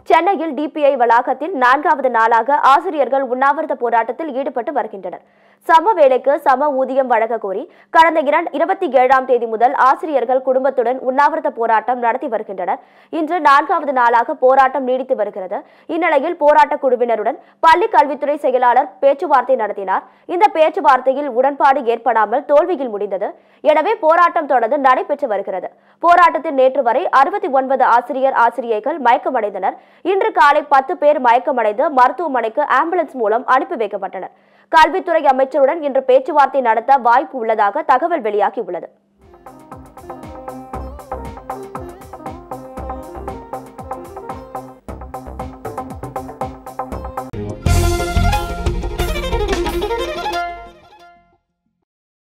சென்னையில் டிபிஐ வளாகத்தில் நான்காவது நாளாக ஆசிரியர்கள் உண்ணாவிரத போராட்டத்தில் ஈடுபட்டு வருகின்றனர் சம வேலைக்கு சம ஊதியம் வழங்க கோரி கடந்த இரண்டு இருபத்தி ஏழாம் தேதி முதல் ஆசிரியர்கள் குடும்பத்துடன் உண்ணாவிரத போராட்டம் நடத்தி வருகின்றனர் இன்று நான்காவது நாளாக போராட்டம் நீடித்து வருகிறது இந்நிலையில் போராட்ட குழுவினருடன் பள்ளி கல்வித்துறை செயலாளர் பேச்சுவார்த்தை நடத்தினார் இந்த பேச்சுவார்த்தையில் உடன்பாடு ஏற்படாமல் தோல்வியில் முடிந்தது எனவே போராட்டம் தொடர்ந்து நடைபெற்று வருகிறது போராட்டத்தில் நேற்று வரை அறுபத்தி ஒன்பது ஆசிரியர் ஆசிரியைகள் மயக்கமடைந்தனர் இன்று காலை பத்து பேர் மயக்கமடைந்து மருத்துவமனைக்கு ஆம்புலன்ஸ் மூலம் அனுப்பி வைக்கப்பட்டனர் கல்வித்துறை அமைச்சருடன் இன்று பேச்சுவார்த்தை நடத்த வாய்ப்பு உள்ளதாக தகவல் வெளியாகியுள்ளது